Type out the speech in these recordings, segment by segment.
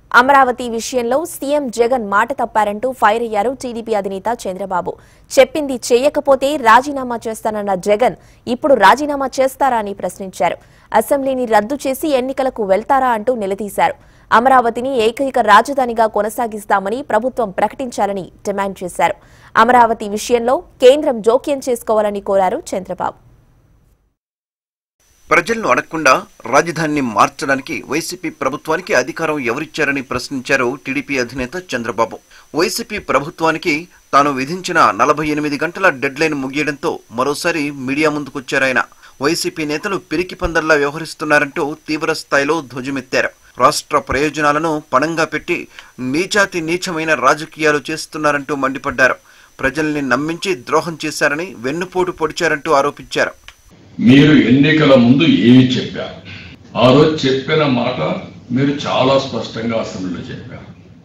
అమరావతి విషయంలో సీఎం జగన్ మాట తప్పారంటూ ఫైర్ అయ్యారు టీడీపీ అధినేత చంద్రబాబు చెప్పింది చేయకపోతే రాజీనామా చేస్తానన్న జగన్ ఇప్పుడు రాజీనామా చేస్తారా అని ప్రశ్నించారు అసెంబ్లీని రద్దు చేసి ఎన్నికలకు వెళ్తారా అంటూ నిలదీశారు అమరావతిని ఏకైక రాజధానిగా కొనసాగిస్తామని ప్రభుత్వం ప్రకటించాలని డిమాండ్ చేశారు అమరావతి విషయంలో కేంద్రం జోక్యం చేసుకోవాలని కోరారు చంద్రబాబు ప్రజలను అడగకుండా రాజధానిని మార్చడానికి వైసీపీ ప్రభుత్వానికి అధికారం ఎవరిచ్చారని ప్రశ్నించారు టీడీపీ అధినేత చంద్రబాబు వైసీపీ ప్రభుత్వానికి తాను విధించిన నలభై ఎనిమిది గంటల డెడ్లైన్ ముగియడంతో మరోసారి మీడియా ముందుకొచ్చారాయన వైసీపీ నేతలు పిరికి పందల్లా వ్యవహరిస్తున్నారంటూ తీవ్ర స్థాయిలో ధ్వజమెత్తారు రాష్ట్ర ప్రయోజనాలను పణంగా పెట్టి నీచాతి నీచమైన రాజకీయాలు చేస్తున్నారంటూ మండిపడ్డారు ప్రజల్ని నమ్మించి ద్రోహం చేశారని వెన్నుపోటు పొడిచారంటూ ఆరోపించారు మీరు ఎన్నికల ముందు ఏమి చెప్పారు ఆ రోజు చెప్పిన మాట మీరు చాలా స్పష్టంగా అసెంబ్లీలో చెప్పారు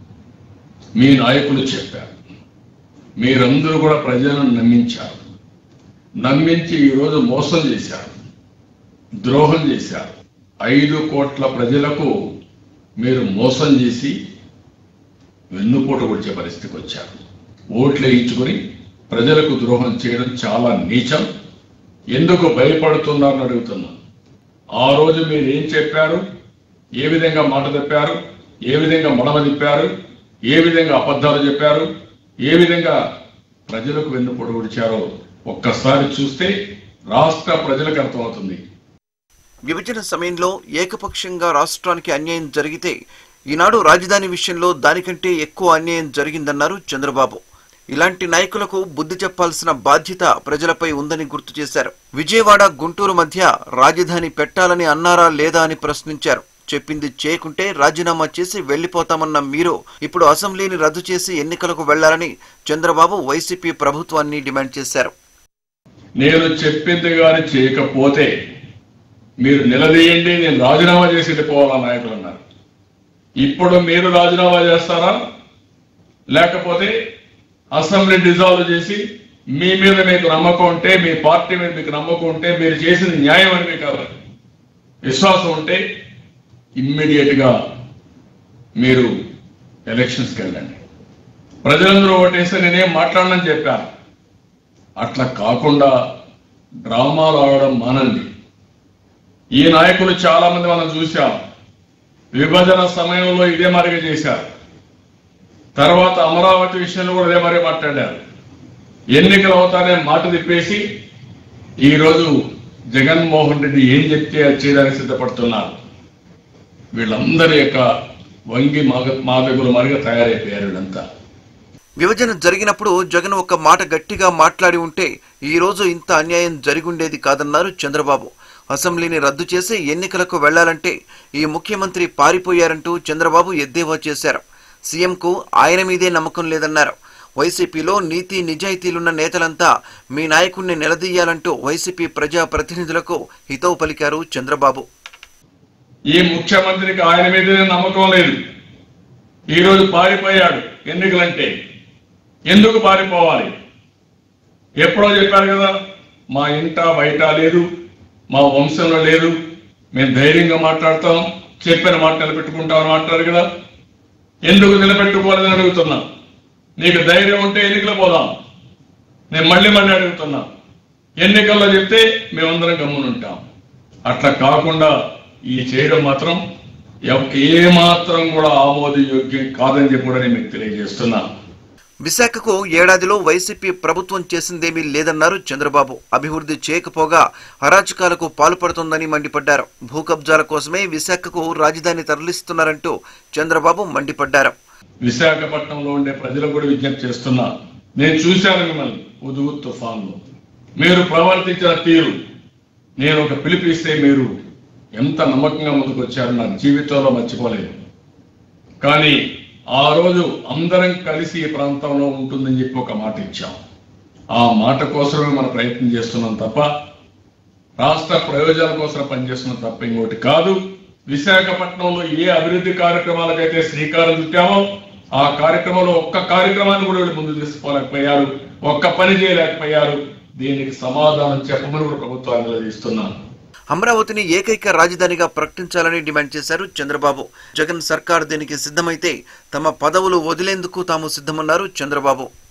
మీ నాయకులు చెప్పారు మీరందరూ కూడా ప్రజలను నమ్మించారు నమ్మించి ఈరోజు మోసం చేశారు ద్రోహం చేశారు ఐదు కోట్ల ప్రజలకు మీరు మోసం చేసి వెన్నుపోటు కొడిచే పరిస్థితికి వచ్చారు ఓట్లు వేయించుకొని ప్రజలకు ద్రోహం చేయడం చాలా నీచం ఎందుకు భయపడుతున్నారని అడుగుతున్నాను ఆ రోజు మీరు ఏం చెప్పారు ఏ విధంగా మాట చెప్పారు ఏ విధంగా మడమ తిప్పారు ఏ విధంగా అబద్ధాలు చెప్పారు ఏ విధంగా ప్రజలకు వెన్నుపోటు పొడిచారో ఒక్కసారి చూస్తే రాష్ట్ర ప్రజలకు అర్థమవుతుంది విభజన సమయంలో ఏకపక్షంగా రాష్ట్రానికి అన్యాయం జరిగితే ఈనాడు రాజధాని విషయంలో దానికంటే ఎక్కువ అన్యాయం జరిగిందన్నారు చంద్రబాబు ఇలాంటి నాయకులకు బుద్ధి చెప్పాల్సిన బాధ్యత ప్రజలపై ఉందని గుర్తు చేశారు విజయవాడ గుంటూరు మధ్య రాజధాని పెట్టాలని అన్నారా లేదా అని ప్రశ్నించారు చెప్పింది చేయకుంటే రాజీనామా చేసి వెళ్లిపోతామన్న మీరు ఇప్పుడు అసెంబ్లీని రద్దు చేసి ఎన్నికలకు వెళ్లాలని చంద్రబాబు వైసీపీ ప్రభుత్వాన్ని డిమాండ్ చేశారు నేను చెప్పింది కానీ చేయకపోతే మీరు నిలదీయండి నేను రాజీనామా చేసి వెళ్ళిపోవాలా నాయకులు అన్నారు ఇప్పుడు మీరు రాజీనామా చేస్తారా లేకపోతే అసెంబ్లీ డిజాల్వ్ చేసి మీ మీద మీకు నమ్మకం ఉంటే మీ పార్టీ మీద మీకు నమ్మకం ఉంటే మీరు చేసింది న్యాయం అని మీకు విశ్వాసం ఉంటే ఇమ్మీడియట్ గా మీరు ఎలక్షన్స్కి వెళ్ళండి ప్రజలందరూ ఓటేస్తే నేనేం మాట్లాడనని చెప్పాను అట్లా కాకుండా డ్రామాలు ఆడడం మానండి ఈ నాయకులు చాలా మంది మనం చూశాం విభజన సమయంలో ఇదే మరిగా చేశారు తర్వాత అమరావతి విషయంలో కూడా ఇదే మరి మాట్లాడారు ఎన్నికలు అవుతానే మాట తిప్పేసి ఈరోజు జగన్మోహన్ రెడ్డి ఏం చెప్తే అది చేయడానికి సిద్ధపడుతున్నారు వీళ్ళందరి యొక్క వంగి మాగ మాదగులు మరిగా తయారైపోయారు వీళ్ళంతా విభజన జరిగినప్పుడు జగన్ ఒక మాట గట్టిగా మాట్లాడి ఉంటే ఈ రోజు ఇంత అన్యాయం జరిగుండేది కాదన్నారు చంద్రబాబు అసెంబ్లీని రద్దు చేసి ఎన్నికలకు వెళ్లాలంటే ఈ ముఖ్యమంత్రి పారిపోయారంటూ చంద్రబాబు ఎద్దేవా చేశారు సీఎంకు ఆయన మీదే నమ్మకం లేదన్నారు వైసీపీలో నీతి నిజాయితీలున్న నేతలంతా మీ నాయకుణ్ణి నిలదీయాలంటూ వైసీపీ ప్రజా ప్రతినిధులకు హితవు పలికారు చంద్రబాబు ఈ ముఖ్యమంత్రికి ఆయన మీదనే నమ్మకం లేదు ఈ రోజు పారిపోయాడు ఎన్నికలంటే ఎందుకు పారిపోవాలి ఎప్పుడో చెప్పారు కదా మా ఇంట బయట లేదు మా వంశంలో లేదు మేము ధైర్యంగా మాట్లాడతాం చెప్పిన మాట నిలబెట్టుకుంటామని మాట్లాడారు కదా ఎందుకు నిలబెట్టుకోవాలని అడుగుతున్నా నీకు ధైర్యం ఉంటే ఎన్నికలు పోదాం నేను మళ్ళీ మళ్ళీ అడుగుతున్నా ఎన్నికల్లో చెప్తే మేమందరం గమ్మునుంటాం అట్లా కాకుండా ఈ చేయడం మాత్రం ఎవ- ఏ మాత్రం కూడా ఆమోదయోగ్యం కాదని చెప్పి కూడా నేను మీకు తెలియజేస్తున్నా విశాఖకు ఏడాదిలో వైసీపీ ప్రభుత్వం చేసిందేమీ లేదన్నారు చంద్రబాబు అభివృద్ధి చేయకపోగా అరాచకాలకు పాల్పడుతోందని మండిపడ్డారు భూ కబ్జాల కోసమే విశాఖకు రాజధాని తరలిస్తున్నారంటూ చంద్రబాబు మండిపడ్డారు విశాఖపట్నంలో ఉండే ప్రజలకు కూడా విజ్ఞప్తి చేస్తున్నా నేను చూశాను మిమ్మల్ని ఉదుగు తుఫాన్లో మీరు ప్రవర్తించిన తీరు నేను ఒక పిలిపిస్తే మీరు ఎంత నమ్మకంగా ముందుకు వచ్చారో నా జీవితంలో మర్చిపోలేదు కానీ ఆ రోజు అందరం కలిసి ఈ ప్రాంతంలో ఉంటుందని చెప్పి ఒక మాట ఇచ్చాం ఆ మాట కోసమే మనం ప్రయత్నం చేస్తున్నాం తప్ప రాష్ట్ర ప్రయోజనాల కోసం పనిచేస్తున్నాం తప్ప ఇంకోటి కాదు విశాఖపట్నంలో ఏ అభివృద్ధి కార్యక్రమాలకైతే శ్రీకారం చుట్టామో ఆ కార్యక్రమంలో ఒక్క కార్యక్రమాన్ని కూడా వీళ్ళు ముందు తీసుకోలేకపోయారు ఒక్క పని చేయలేకపోయారు దీనికి సమాధానం చెప్పమని కూడా ప్రభుత్వాన్ని నిలదీస్తున్నాను అమరావతిని ఏకైక రాజధానిగా ప్రకటించాలని డిమాండ్ చేశారు చంద్రబాబు జగన్ సర్కార్ దీనికి సిద్ధమైతే తమ పదవులు వదిలేందుకు తాము సిద్ధమన్నారు చంద్రబాబు